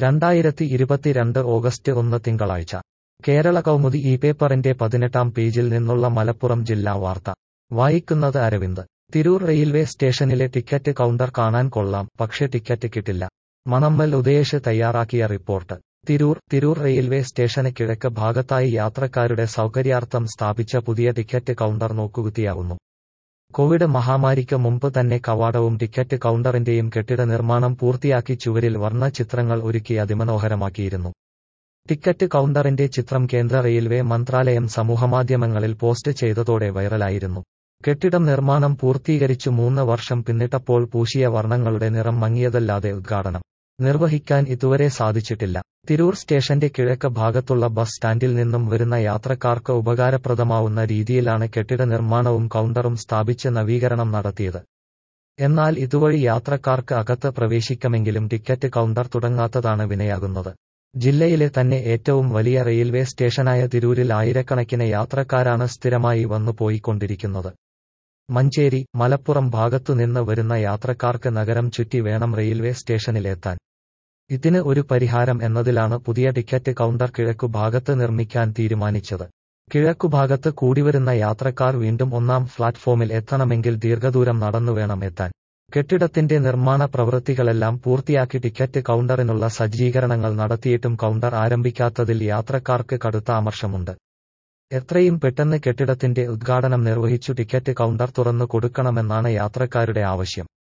രണ്ടായിരത്തി ഇരുപത്തിരണ്ട് ഓഗസ്റ്റ് ഒന്ന് തിങ്കളാഴ്ച കേരള കൗമുദി ഈ പേപ്പറിന്റെ പതിനെട്ടാം പേജിൽ നിന്നുള്ള മലപ്പുറം ജില്ലാ വാർത്ത വായിക്കുന്നത് അരവിന്ദ് തിരൂർ റെയിൽവേ സ്റ്റേഷനിലെ ടിക്കറ്റ് കൗണ്ടർ കാണാൻ കൊള്ളാം പക്ഷെ ടിക്കറ്റ് കിട്ടില്ല മണമ്മൽ ഉദയേഷ് തയ്യാറാക്കിയ റിപ്പോർട്ട് തിരൂർ തിരൂർ റെയിൽവേ സ്റ്റേഷന് കിഴക്ക് ഭാഗത്തായി യാത്രക്കാരുടെ സൗകര്യാർത്ഥം സ്ഥാപിച്ച പുതിയ ടിക്കറ്റ് കൗണ്ടർ നോക്കുകുത്തിയാവുന്നു കോവിഡ് മഹാമാരിക്ക് മുമ്പ് തന്നെ കവാടവും ടിക്കറ്റ് കൗണ്ടറിന്റെയും കെട്ടിട നിർമ്മാണം പൂർത്തിയാക്കി ചുവരിൽ വർണ്ണ ചിത്രങ്ങൾ ഒരുക്കി അതിമനോഹരമാക്കിയിരുന്നു ടിക്കറ്റ് കൗണ്ടറിന്റെ ചിത്രം കേന്ദ്ര റെയിൽവേ മന്ത്രാലയം സമൂഹമാധ്യമങ്ങളിൽ പോസ്റ്റ് ചെയ്തതോടെ വൈറലായിരുന്നു കെട്ടിടം നിർമ്മാണം പൂർത്തീകരിച്ചു മൂന്ന് വർഷം പിന്നിട്ടപ്പോൾ പൂശിയ വർണ്ണങ്ങളുടെ നിറം മങ്ങിയതല്ലാതെ ഉദ്ഘാടനം നിർവഹിക്കാൻ ഇതുവരെ സാധിച്ചിട്ടില്ല തിരൂർ സ്റ്റേഷന്റെ കിഴക്ക് ഭാഗത്തുള്ള ബസ് സ്റ്റാൻഡിൽ നിന്നും വരുന്ന യാത്രക്കാർക്ക് ഉപകാരപ്രദമാവുന്ന രീതിയിലാണ് കെട്ടിട നിർമ്മാണവും കൗണ്ടറും സ്ഥാപിച്ച് നവീകരണം നടത്തിയത് എന്നാൽ ഇതുവഴി യാത്രക്കാർക്ക് അകത്ത് പ്രവേശിക്കമെങ്കിലും ടിക്കറ്റ് കൗണ്ടർ തുടങ്ങാത്തതാണ് വിനയാകുന്നത് ജില്ലയിലെ തന്നെ ഏറ്റവും വലിയ റെയിൽവേ സ്റ്റേഷനായ തിരൂരിൽ ആയിരക്കണക്കിന് യാത്രക്കാരാണ് സ്ഥിരമായി വന്നു പോയിക്കൊണ്ടിരിക്കുന്നത് മഞ്ചേരി മലപ്പുറം ഭാഗത്തുനിന്ന് വരുന്ന യാത്രക്കാർക്ക് നഗരം ചുറ്റി വേണം റെയിൽവേ സ്റ്റേഷനിലെത്താൻ ഇതിന് ഒരു പരിഹാരം എന്നതിലാണ് പുതിയ ടിക്കറ്റ് കൗണ്ടർ കിഴക്കു ഭാഗത്ത് നിർമ്മിക്കാൻ തീരുമാനിച്ചത് കിഴക്കുഭാഗത്ത് കൂടിവരുന്ന യാത്രക്കാർ വീണ്ടും ഒന്നാം പ്ലാറ്റ്ഫോമിൽ എത്തണമെങ്കിൽ ദീർഘദൂരം നടന്നു വേണം എത്താൻ കെട്ടിടത്തിന്റെ നിർമ്മാണ പ്രവൃത്തികളെല്ലാം പൂർത്തിയാക്കി ടിക്കറ്റ് കൗണ്ടറിനുള്ള സജ്ജീകരണങ്ങൾ നടത്തിയിട്ടും കൗണ്ടർ ആരംഭിക്കാത്തതിൽ യാത്രക്കാർക്ക് കടുത്ത അമർഷമുണ്ട് എത്രയും പെട്ടെന്ന് കെട്ടിടത്തിന്റെ ഉദ്ഘാടനം നിർവഹിച്ചു ടിക്കറ്റ് കൗണ്ടർ തുറന്നു കൊടുക്കണമെന്നാണ് യാത്രക്കാരുടെ ആവശ്യം